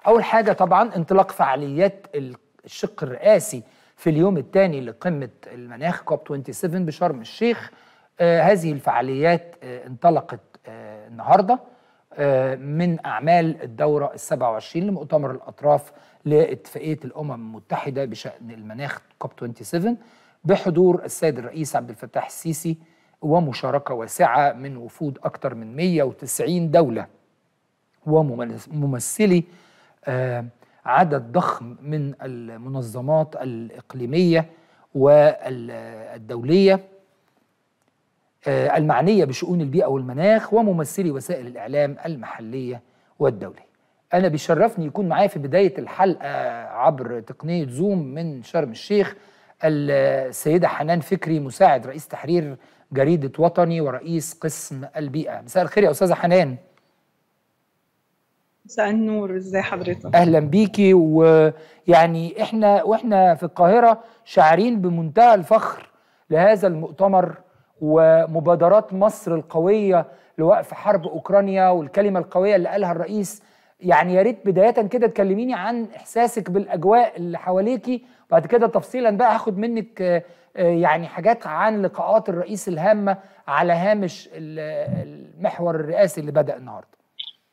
اول حاجه طبعا انطلاق فعاليات الشق الرئاسي في اليوم الثاني لقمه المناخ كوب 27 بشرم الشيخ آه هذه الفعاليات آه انطلقت آه النهارده آه من اعمال الدوره ال 27 لمؤتمر الاطراف لاتفاقيه الامم المتحده بشان المناخ كوب 27 بحضور السيد الرئيس عبد الفتاح السيسي ومشاركه واسعه من وفود اكثر من 190 دوله وممثلي آه عدد ضخم من المنظمات الإقليمية والدولية آه المعنية بشؤون البيئة والمناخ وممثلي وسائل الإعلام المحلية والدولية أنا بيشرفني يكون معايا في بداية الحلقة عبر تقنية زوم من شرم الشيخ السيدة حنان فكري مساعد رئيس تحرير جريدة وطني ورئيس قسم البيئة مساء الخير يا أستاذة حنان مساء النور ازي حضرتك اهلا بيكي ويعني احنا واحنا في القاهره شاعرين بمنتهى الفخر لهذا المؤتمر ومبادرات مصر القويه لوقف حرب اوكرانيا والكلمه القويه اللي قالها الرئيس يعني يا ريت بدايه كده تكلميني عن احساسك بالاجواء اللي حواليكي وبعد كده تفصيلا بقى هاخد منك يعني حاجات عن لقاءات الرئيس الهامه على هامش المحور الرئاسي اللي بدا النهارده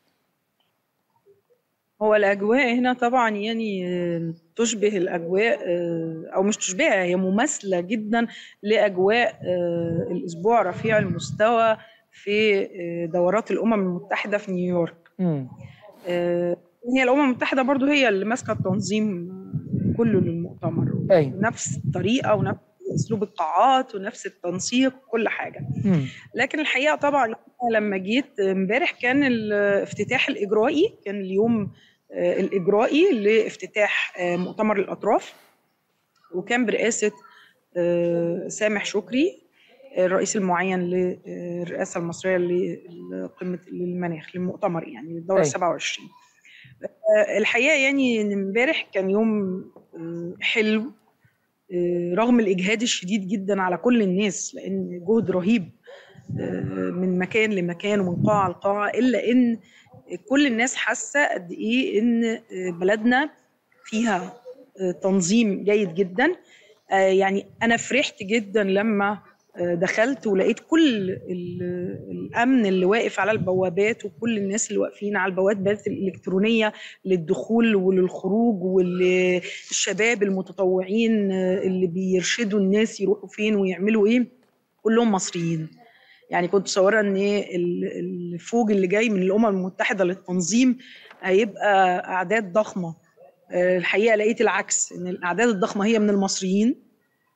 هو الأجواء هنا طبعا يعني تشبه الأجواء أو مش تشبهها هي مماثلة جدا لأجواء الأسبوع رفيع المستوى في دورات الأمم المتحدة في نيويورك م. هي الأمم المتحدة برضو هي اللي ماسكة التنظيم كله للمؤتمر أي. نفس الطريقة ونفس اسلوب القاعات ونفس التنسيق كل حاجه م. لكن الحقيقه طبعا لما جيت امبارح كان الافتتاح الاجرائي كان اليوم الاجرائي لافتتاح مؤتمر الاطراف وكان برئاسه سامح شكري الرئيس المعين للرئاسه المصريه لقمه المناخ للمؤتمر يعني للدوره 27 الحقيقه يعني امبارح كان يوم حلو رغم الاجهاد الشديد جدا على كل الناس لان جهد رهيب من مكان لمكان ومن قاعه لقاعه الا ان كل الناس حاسه قد ايه ان بلدنا فيها تنظيم جيد جدا يعني انا فرحت جدا لما دخلت ولقيت كل الامن اللي واقف على البوابات وكل الناس اللي واقفين على البوابات الالكترونيه للدخول وللخروج والشباب المتطوعين اللي بيرشدوا الناس يروحوا فين ويعملوا ايه كلهم مصريين يعني كنت مصوره ان الفوج اللي جاي من الامم المتحده للتنظيم هيبقى اعداد ضخمه الحقيقه لقيت العكس ان الاعداد الضخمه هي من المصريين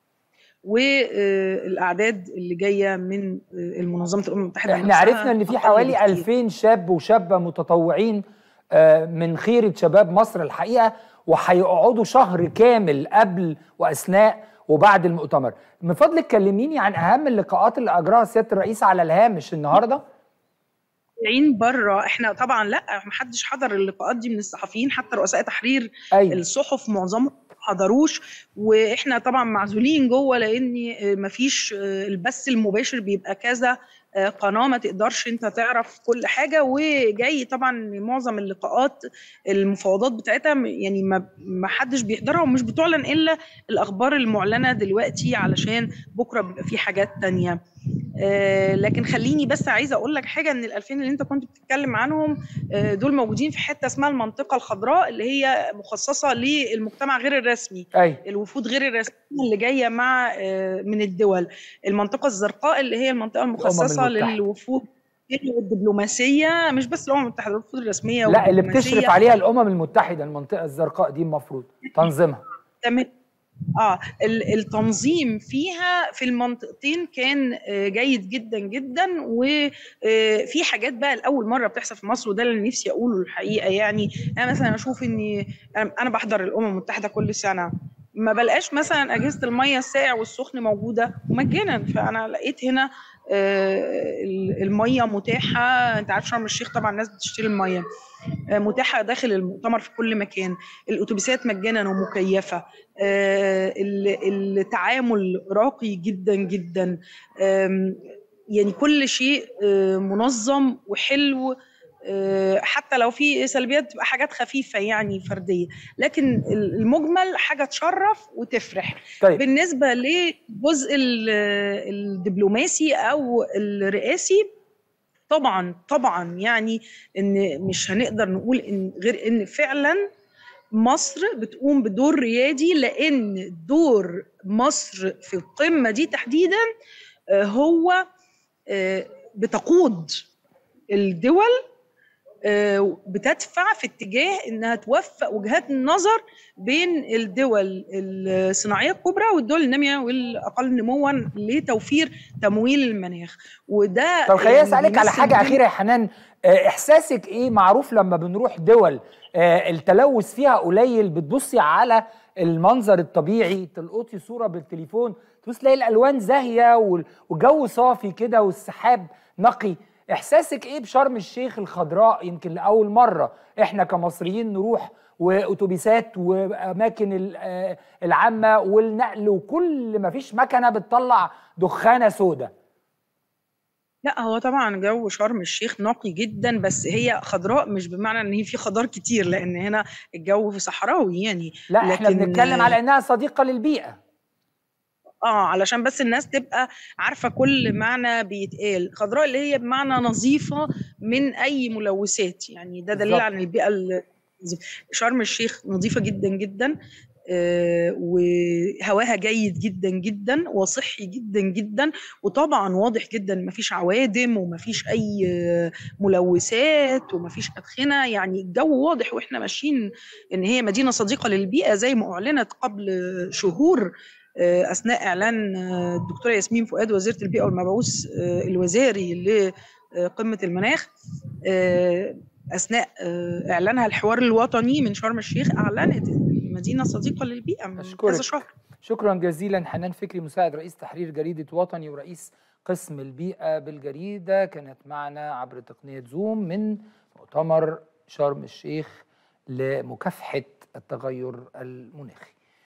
والاعداد اللي جايه من المنظمه الامم المتحده احنا عرفنا ان في حوالي 2000 شاب وشابه متطوعين من خيره شباب مصر الحقيقه وهيقعدوا شهر كامل قبل واثناء وبعد المؤتمر من فضلك كلميني عن اهم اللقاءات اللي اجراها سياده الرئيس على الهامش النهارده طالعين بره احنا طبعا لا محدش حضر اللقاءات دي من الصحفيين حتى رؤساء تحرير أيوة. الصحف معظمهم حضروش واحنا طبعا معزولين جوه لان مفيش البث المباشر بيبقى كذا قناه ما تقدرش انت تعرف كل حاجه وجاي طبعا معظم اللقاءات المفاوضات بتاعتها يعني ما حدش بيحضرها ومش بتعلن الا الاخبار المعلنه دلوقتي علشان بكره بيبقى في حاجات تانية آه لكن خليني بس عايزه اقول لك حاجه ان ال2000 اللي انت كنت بتتكلم عنهم آه دول موجودين في حته اسمها المنطقه الخضراء اللي هي مخصصه للمجتمع غير الرسمي أي. الوفود غير الرسميه اللي جايه مع آه من الدول المنطقه الزرقاء اللي هي المنطقه المخصصه للوفود والدبلوماسيه مش بس الامم المتحده الوفود الرسميه لا اللي بتشرف عليها الامم المتحده المنطقه الزرقاء دي المفروض تنظيمها تمام اه التنظيم فيها في المنطقتين كان جيد جدا جدا وفي حاجات بقى لاول مره بتحصل في مصر وده اللي نفسي اقوله الحقيقه يعني انا مثلا اشوف اني انا بحضر الامم المتحده كل سنه ما بلقاش مثلا اجهزه الميه الساقع والسخن موجوده مجانا فانا لقيت هنا الميه متاحه انت عارف شرم الشيخ طبعا الناس بتشتري الميه متاحه داخل المؤتمر في كل مكان الاتوبيسات مجانا ومكيفه التعامل راقي جدا جدا يعني كل شيء منظم وحلو آه، حتى لو في سلبيات تبقى حاجات خفيفه يعني فرديه لكن المجمل حاجه تشرف وتفرح طيب. بالنسبه للجزء ال- الدبلوماسي او الرئاسي طبعا طبعا يعني ان مش هنقدر نقول ان غير ان فعلا مصر بتقوم بدور ريادي لان دور مصر في القمه دي تحديدا آه، هو آه، بتقود الدول آه، بتدفع في اتجاه انها توفق وجهات النظر بين الدول الصناعيه الكبرى والدول الناميه والاقل نموا لتوفير تمويل المناخ وده طب خليني يعني اسالك على بيمثل حاجه بين- اخيره يا حنان آه، احساسك ايه معروف لما بنروح دول آه، التلوث فيها قليل بتبصي على المنظر الطبيعي تلقطي صوره بالتليفون تبص تلاقي الالوان زاهيه وال- والجو صافي كده والسحاب نقي احساسك ايه بشرم الشيخ الخضراء يمكن لاول مره احنا كمصريين نروح واتوبيسات واماكن ال- آه، العامه والنقل وكل ما فيش مكنه بتطلع دخانه سوداء لا هو طبعا جو شرم الشيخ نقي جدا بس هي خضراء مش بمعنى ان هي في خضار كتير لان هنا الجو في صحراوي يعني لا احنا لكن- بنتكلم على انها صديقه للبيئه اه علشان بس الناس تبقى عارفه كل معنى بيتقال خضراء اللي هي بمعنى نظيفه من اي ملوثات يعني ده دليل بالظبط. عن البيئه ال- شرم الشيخ نظيفه جدا جدا آه، وهواها جيد جدا جدا وصحي جدا جدا وطبعا واضح جدا مفيش عوادم ومفيش اي آه، ملوثات ومفيش ادخنه يعني الجو واضح واحنا ماشيين ان هي مدينه صديقه للبيئه زي ما اعلنت قبل شهور آه، اثناء اعلان آه، الدكتوره ياسمين فؤاد وزيره البيئه والمبعوث آه، الوزاري لقمه المناخ آه، اثناء آه، اعلانها الحوار الوطني من شرم الشيخ اعلنت المدينه صديقه للبيئه من أشكرك. كذا شهر شكرا جزيلا حنان فكري مساعد رئيس تحرير جريده وطني ورئيس قسم البيئه بالجريده كانت معنا عبر تقنيه زوم من مؤتمر شرم الشيخ لمكافحه التغير المناخي